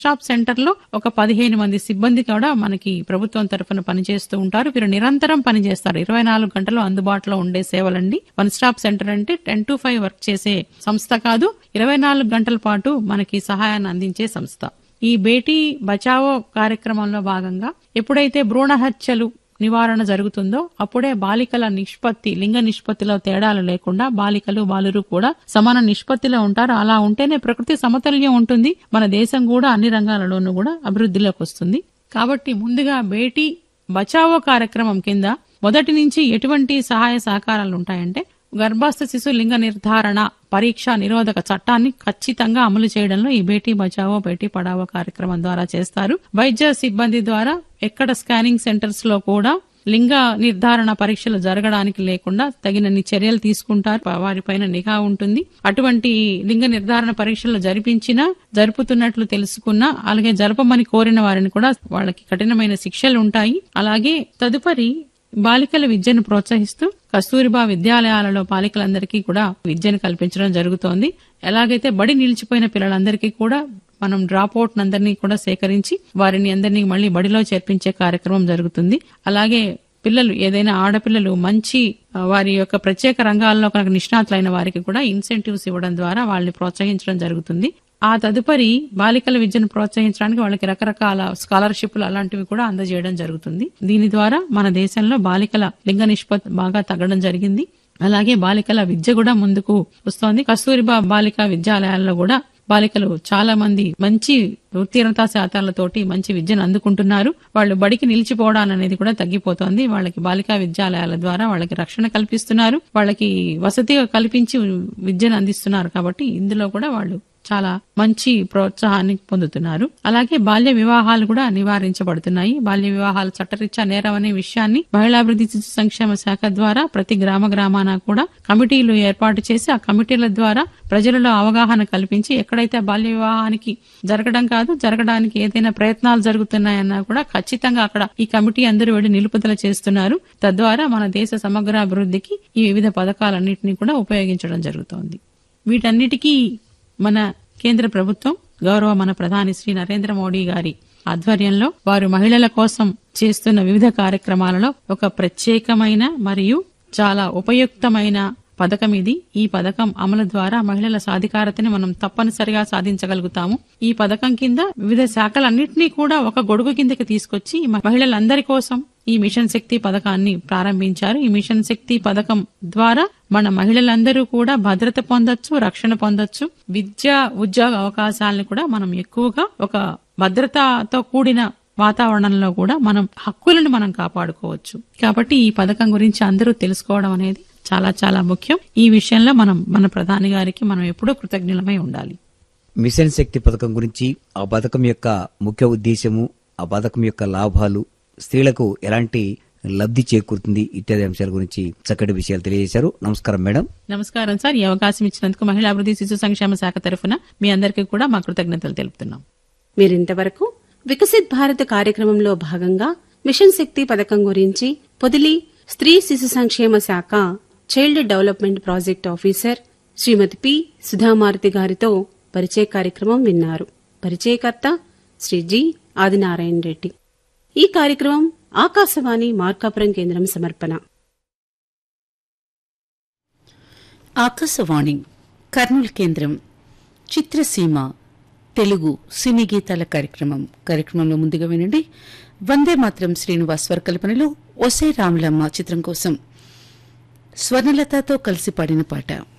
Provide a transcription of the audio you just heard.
stop centre లో ఒక పదిహేను మంది సిబ్బంది కూడా మనకి ప్రభుత్వం తరఫున పనిచేస్తూ ఉంటారు వీరు నిరంతరం పనిచేస్తారు ఇరవై నాలుగు గంటలు అందుబాటులో ఉండే సేవలండి వన్ స్టాప్ సెంటర్ అంటే టెన్ టు ఫైవ్ వర్క్ చేసే సంస్థ కాదు ఇరవై నాలుగు గంటల పాటు మనకి సహాయాన్ని అందించే సంస్థ ఈ బేటీ బచావో కార్యక్రమంలో భాగంగా ఎప్పుడైతే భ్రూణ హత్యలు నివారణ జరుగుతుందో అప్పుడే బాలికల నిష్పత్తి లింగ నిష్పత్తిలో తేడాలు లేకుండా బాలికలు బాలురు కూడా సమాన నిష్పత్తిలో ఉంటారు అలా ఉంటేనే ప్రకృతి సమతుల్యం ఉంటుంది మన దేశం కూడా అన్ని రంగాలలోనూ కూడా అభివృద్ధిలోకి వస్తుంది కాబట్టి ముందుగా బేటీ బచావో కార్యక్రమం కింద మొదటి నుంచి ఎటువంటి సహాయ సహకారాలు ఉంటాయంటే గర్భస్థ శిశు లింగ నిర్ధారణ పరీక్ష నిరోధక చట్టాన్ని ఖచ్చితంగా అమలు చేయడంలో ఈ బేటీ బచావో బేటీ పడావో కార్యక్రమం ద్వారా చేస్తారు వైద్య సిబ్బంది ద్వారా ఎక్కడ స్కానింగ్ సెంటర్స్ లో కూడా లింగ నిర్ధారణ పరీక్షలు జరగడానికి లేకుండా తగినన్ని చర్యలు తీసుకుంటారు వారిపైన నిఘా ఉంటుంది అటువంటి లింగ నిర్ధారణ పరీక్షలు జరిపించినా జరుపుతున్నట్లు తెలుసుకున్నా అలాగే జరపమని కోరిన వారిని కూడా వాళ్ళకి కఠినమైన శిక్షలు ఉంటాయి అలాగే తదుపరి బాలికల విద్యను ప్రోత్సహిస్తూ కస్తూరిబా విద్యాలయాలలో బాలికలందరికీ కూడా విద్యను కల్పించడం జరుగుతోంది ఎలాగైతే బడి నిలిచిపోయిన పిల్లలందరికీ కూడా మనం డ్రాప్ అవుట్ అందరినీ కూడా సేకరించి వారిని అందరినీ మళ్ళీ బడిలో చేర్పించే కార్యక్రమం జరుగుతుంది అలాగే పిల్లలు ఏదైనా ఆడపిల్లలు మంచి ఆ, వారి యొక్క ప్రత్యేక రంగాల్లో కనుక నిష్ణాతులైన వారికి కూడా ఇన్సెంటివ్స్ ఇవ్వడం ద్వారా వాళ్ళని ప్రోత్సహించడం జరుగుతుంది ఆ తదుపరి బాలికల విద్యను ప్రోత్సహించడానికి వాళ్ళకి రకరకాల స్కాలర్షిప్లు అలాంటివి కూడా అందజేయడం జరుగుతుంది దీని ద్వారా మన దేశంలో బాలికల లింగ నిష్పత్తి బాగా తగ్గడం జరిగింది అలాగే బాలికల విద్య కూడా ముందుకు వస్తోంది కస్తూరిబా బాలికా విద్యాలయాల్లో కూడా బాలికలు చాలా మంది మంచి ఉత్తీర్ణతా శాతాలతోటి మంచి విద్యను అందుకుంటున్నారు వాళ్ళు బడికి నిలిచిపోవడం అనేది కూడా తగ్గిపోతోంది వాళ్ళకి బాలికా విద్యాలయాల ద్వారా వాళ్ళకి రక్షణ కల్పిస్తున్నారు వాళ్ళకి వసతి కల్పించి విద్యను అందిస్తున్నారు కాబట్టి ఇందులో కూడా వాళ్ళు చాలా మంచి ప్రోత్సాహాన్ని పొందుతున్నారు అలాగే బాల్య వివాహాలు కూడా నివారించబడుతున్నాయి బాల్య వివాహాలు చట్టరీత్యా నేరం అనే విషయాన్ని మహిళాభివృద్ధి శిశు సంక్షేమ శాఖ ద్వారా ప్రతి గ్రామ గ్రామాన కూడా కమిటీలు ఏర్పాటు చేసి ఆ కమిటీల ద్వారా ప్రజలలో అవగాహన కల్పించి ఎక్కడైతే బాల్య వివాహానికి జరగడం కాదు జరగడానికి ఏదైనా ప్రయత్నాలు జరుగుతున్నాయన్నా కూడా ఖచ్చితంగా అక్కడ ఈ కమిటీ అందరూ వెళ్లి నిలుపుదల చేస్తున్నారు తద్వారా మన దేశ సమగ్ర అభివృద్ధికి ఈ వివిధ పథకాలన్నింటినీ కూడా ఉపయోగించడం జరుగుతోంది వీటన్నిటికీ మన కేంద్ర ప్రభుత్వం గౌరవ మన ప్రధాని శ్రీ నరేంద్ర మోడీ గారి ఆధ్వర్యంలో వారు మహిళల కోసం చేస్తున్న వివిధ కార్యక్రమాలలో ఒక ప్రత్యేకమైన మరియు చాలా ఉపయుక్తమైన పథకం ఇది ఈ పథకం అమలు ద్వారా మహిళల సాధికారతని మనం తప్పనిసరిగా సాధించగలుగుతాము ఈ పథకం కింద వివిధ శాఖలన్నింటినీ కూడా ఒక గొడుగు కిందకి తీసుకొచ్చి ఈ మహిళలందరి కోసం ఈ మిషన్ శక్తి పథకాన్ని ప్రారంభించారు ఈ మిషన్ శక్తి పథకం ద్వారా మన మహిళలందరూ కూడా భద్రత పొందొచ్చు రక్షణ పొందొచ్చు విద్య ఉద్యోగ అవకాశాలను కూడా మనం ఎక్కువగా ఒక భద్రతతో కూడిన వాతావరణంలో కూడా మనం హక్కులను మనం కాపాడుకోవచ్చు కాబట్టి ఈ పథకం గురించి అందరూ తెలుసుకోవడం అనేది చాలా చాలా ముఖ్యం ఈ విషయంలో మనం మన ప్రధాని గారికి మనం ఎప్పుడూ కృతజ్ఞులమై ఉండాలి మిషన్ శక్తి పథకం గురించి ఆ పథకం యొక్క ముఖ్య ఉద్దేశము ఆ పథకం యొక్క లాభాలు స్త్రీలకు ఎలాంటి లబ్ధి చేకూరుతుంది ఇత్యాది అంశాల గురించి చక్కటి విషయాలు తెలియజేశారు నమస్కారం మేడం నమస్కారం సార్ ఈ అవకాశం ఇచ్చినందుకు మహిళా అభివృద్ధి శిశు సంక్షేమ శాఖ తరఫున మీ అందరికీ కూడా మా కృతజ్ఞతలు తెలుపుతున్నాం మీరింతవరకు వికసిత్ భారత్ కార్యక్రమంలో భాగంగా మిషన్ శక్తి పథకం గురించి పొదిలి స్త్రీ శిశు సంక్షేమ శాఖ child development project officer Shrimati P Sudhamaruthi గారితో పరిచయ కార్యక్రమం విన్నారు పరిచయకర్త శ్రీ జి ఆదినారాయణ రెడ్డి ఈ కార్యక్రమం ఆకాశవాణి మార్కాపురం కేంద్రం సమర్పణ ఆకాశవాణి కర్నూలు కేంద్రం చిత్రసీమ తెలుగు సినీ గీతాల కార్యక్రమం కార్యక్రమంలో ముందుగా వినండి వందే మాత్రం శ్రీనివాస్ స్వరకల్పనలో ఒసే రాములమ్మ చిత్రం కోసం స్వర్ణలతతో కలిసి పాడిన పాట